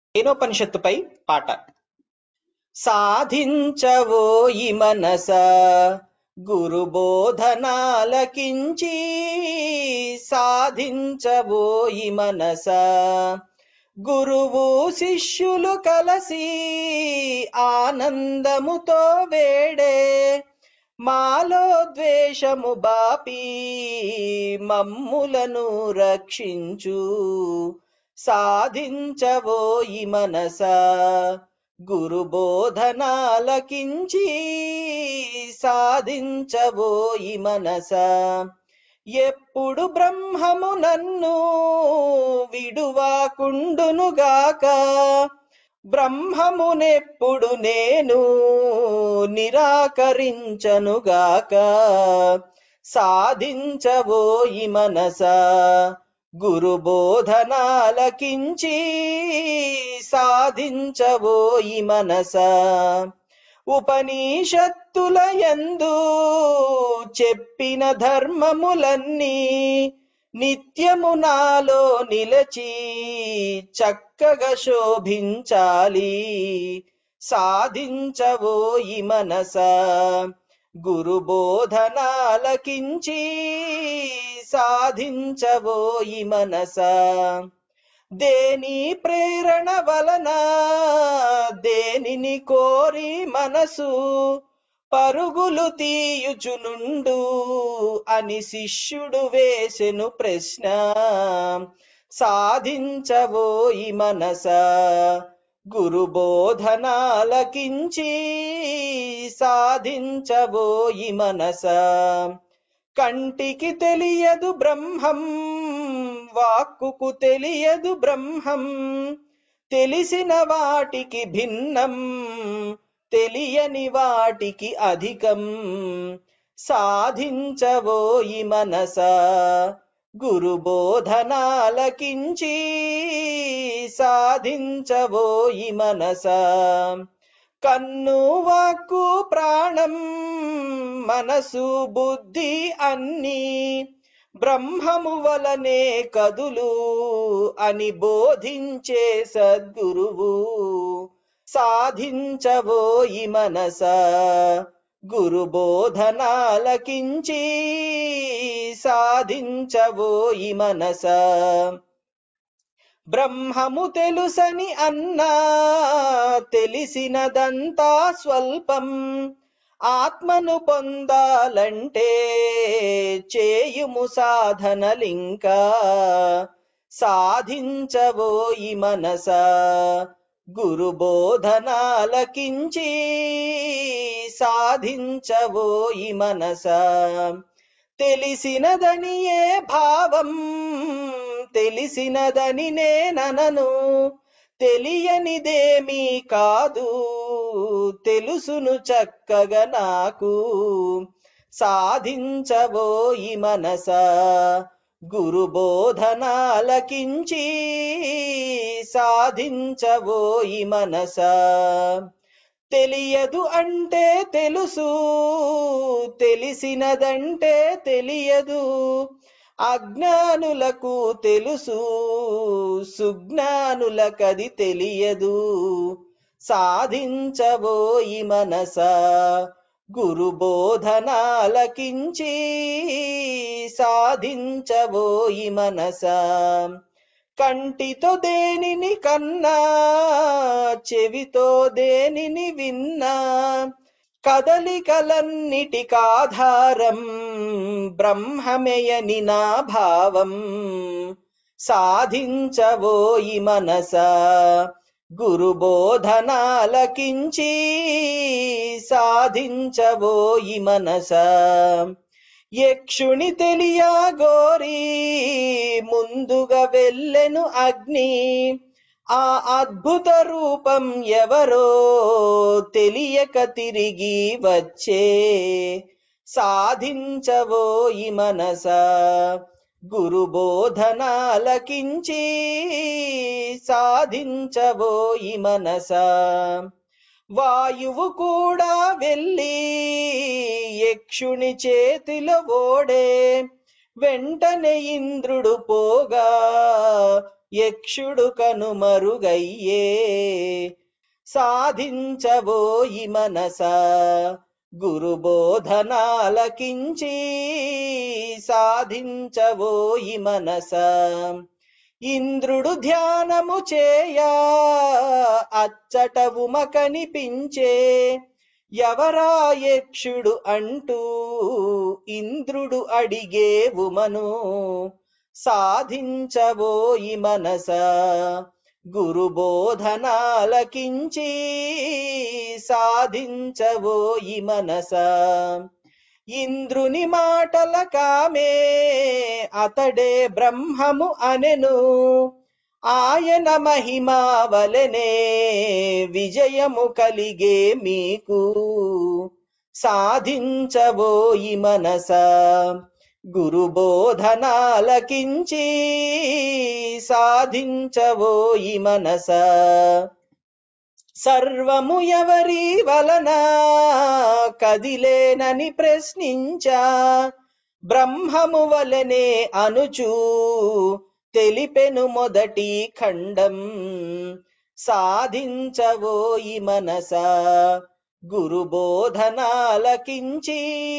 ఏనోపనిషత్తుపై పాట సాధించవోయి మనస గురు బోధనాలకించి సాధించవోయి మనస గురువు శిష్యులు కలసి ఆనందముతో వేడే మాలో ద్వేషము బాపి మమ్ములను రక్షించు సాధించవోయి మనస గురు బోధనాలకించి సాధించవోయి మనస ఎప్పుడు బ్రహ్మము నన్ను విడువాకుండునుగాక బ్రహ్మమునెప్పుడు నేను నిరాకరించనుగాక సాధించవోయి మనస గురు బోధనాలకించి సాధించవోయి మనస ఉపనిషత్తుల యందు చెప్పిన ధర్మములన్నీ నిత్యము నాలో నిలచి చక్కగా శోభించాలి సాధించవోయి మనస గురు బోధనాలకించి సాధించవోయి మనస దేని ప్రేరణ వలన దేనిని కోరి మనసు పరుగులు తీయుచునుండు అని శిష్యుడు వేసెను ప్రశ్న సాధించవోయి మనస గురు బోధనాలకించి సాధించవోయి మనస కంటికి తెలియదు బ్రహ్మం వాక్కుకు తెలియదు బ్రహ్మం తెలిసిన వాటికి భిన్నం తెలియని వాటికి అధికం సాధించవోయి మనస గురు బోధనాలకించి సాధించవోయి మనస కన్ను వాక్కు ప్రాణం మనసు బుద్ధి అన్నీ బ్రహ్మము వలనే కదులు అని బోధించే సద్గురువు సాధించవోయి మనస గురు బోధనాలకించి సాధించవోయి మనస బ్రహ్మము తెలుసని అన్నా తెలిసినదంతా స్వల్పం ఆత్మను పొందాలంటే చేయుము సాధనలింకా సాధించవోయి మనస గురు బోధనాలకించి సాధించవోయి మనస తెలిసినదని ఏ భావం తెలిసినదని నేననను తెలియనిదేమీ కాదు తెలుసును చక్కగా నాకు సాధించవోయి మనస గురు బోధనాలకించి సాధించవోయి మనస తెలియదు అంటే తెలుసు తెలిసినదంటే తెలియదు అజ్ఞానులకు తెలుసు సుజ్ఞానులకది తెలియదు సాధించబోయి మనస గురు బోధనాలకించి సాధించబోయి మనస కంటితో దేనిని కన్నా చెవితో దేనిని విన్నా కదలికలన్నిటికాధారం బ్రహ్మమేయని నా భావం సాధించవోయి మనస గురు బోధనాలకించి సాధించవోయి మనస యక్షుని తెలియా గోరి ముందుగా వెళ్ళెను అగ్ని ఆ అద్భుత రూపం ఎవరో తెలియక తిరిగి వచ్చే సాధించవోయి మనస గురు బోధనాలకించి సాధించవోయి మనస వాయువు కూడా వెళ్ళి యక్షుని చేతిలో ఓడే వెంటనే ఇంద్రుడు పోగా యక్షుడు కనుమరుగయ్యే సాధించబోయి మనస గురు బోధనాలకించి సాధించబోయి మనస ఇంద్రుడు ధ్యానము చేయా అచ్చట ఉమ కనిపించే ఎవరా యక్షుడు అంటూ ఇంద్రుడు అడిగే ఉమను సాధించబోయి మనస గురు బోధనాలకించి సాధించబోయి మనస ఇంద్రుని మాటల కామే అతడే బ్రహ్మము అనెను ఆయన మహిమా వలనే విజయము కలిగే మీకు సాధించబోయి మనస గురు బోధనాలకించి సాధించబోయి మనస సర్వము ఎవరి వలన కదిలేనని ప్రశ్నించా బ్రహ్మము వలనే అనుచూ తెలిపెను మొదటి ఖండం సాధించబోయి మనస గురు బోధనాలకించి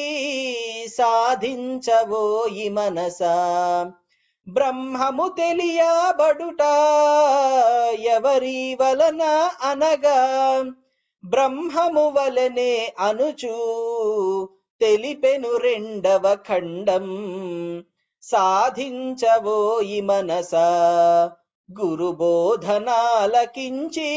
సాధించబోయి మనస బ్రహ్మము తెలియబడుట ఎవరి వలన అనగా బ్రహ్మము వలనే అనుచు తెలిపెను రెండవ ఖండం సాధించబోయి మనస గురు బోధనాలకించి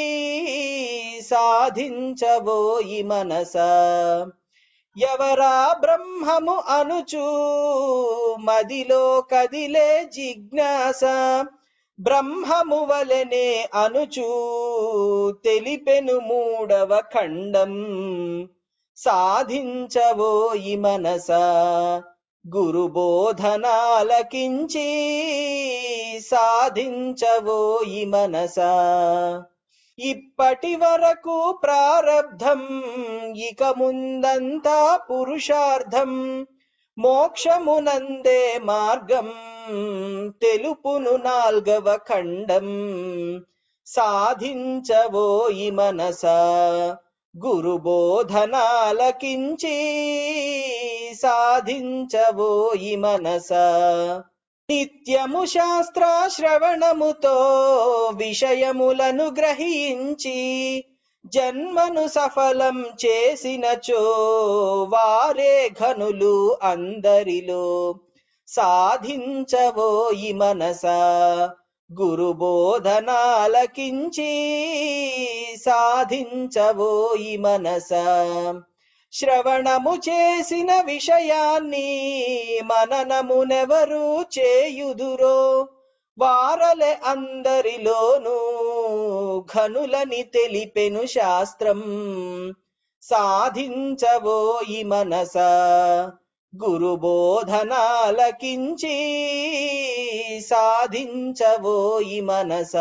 సాధించబోయి మనస ఎవరా బ్రహ్మము అనుచు మదిలో కదిలే జిజ్ఞాస బ్రహ్మము వలనే అనుచు తెలిపెను మూడవ ఖండం సాధించబోయి మనస గురు బోధనాలకించి సాధించబోయి మనస ఇప్పటి వరకు ప్రారబ్ధం ఇక ముందంతా పురుషార్థం మోక్షమునందే మార్గం తెలుపును నాల్గవ ఖండం సాధించబోయి మనస గురు బోధనాలకించి సాధించబోయి మనస నిత్యము శాస్త్ర శ్రవణముతో విషయములను గ్రహించి జన్మను సఫలం చేసినచో వారే ఘనులు అందరిలో సాధించబోయి మనస గురు బోధనాలకించి సాధించబోయి మనస శ్రవణము చేసిన విషయాన్ని మననమునెవరు చేయుదురో వారలే అందరిలోనూ ఘనులని తెలిపెను శాస్త్రం సాధించబోయి మనస గురు బోధనాలకించి సాధించబోయి మనస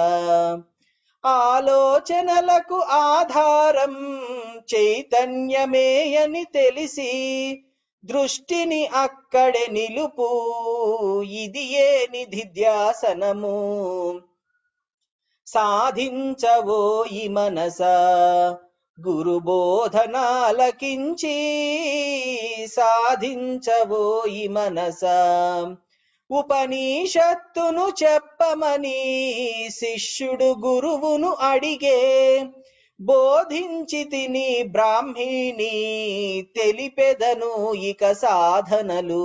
ఆలోచనలకు ఆధారం చైతన్యమేయని తెలిసి దృష్టిని అక్కడే నిలుపు ఇది ఏ నిధిధ్యాసనము సాధించబోయి మనస గురు బోధనాలకించి సాధించబోయి మనస ఉపనిషత్తును చెప్పమని శిష్యుడు గురువును అడిగే బోధించి తిని బ్రాహ్మిణి తెలిపెదను ఇక సాధనలు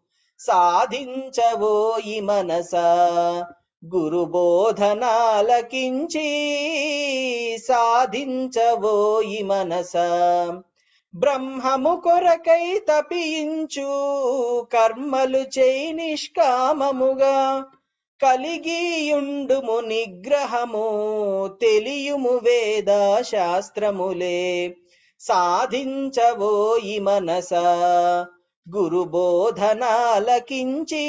సాధించబోయి మనస గురు బోధనాలకించి సాధించబోయి మనస బ్రహ్మము కొరకై తపించు కర్మలు చేయి నిష్కామముగా కలిగియుండుము నిగ్రహము తెలియుము వేద శాస్త్రములే సాధించబోయి మనస గురు బోధనాలకించి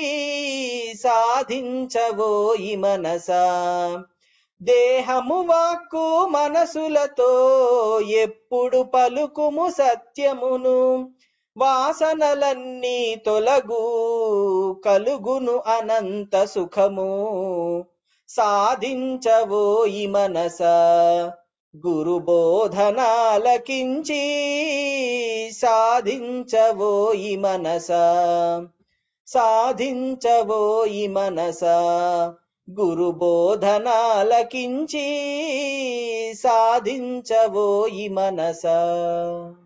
సాధించబోయి మనస దేహము వాక్కు మనసులతో ఎప్పుడు పలుకుము సత్యమును వాసనలన్నీ తొలగు కలుగును అనంత సుఖము సాధించవోయి మనస గురు బోధనాలకించి సాధించవోయి మనస సాధించవోయి మనస గురు బోధనాలకించి సాధించవోయి మనస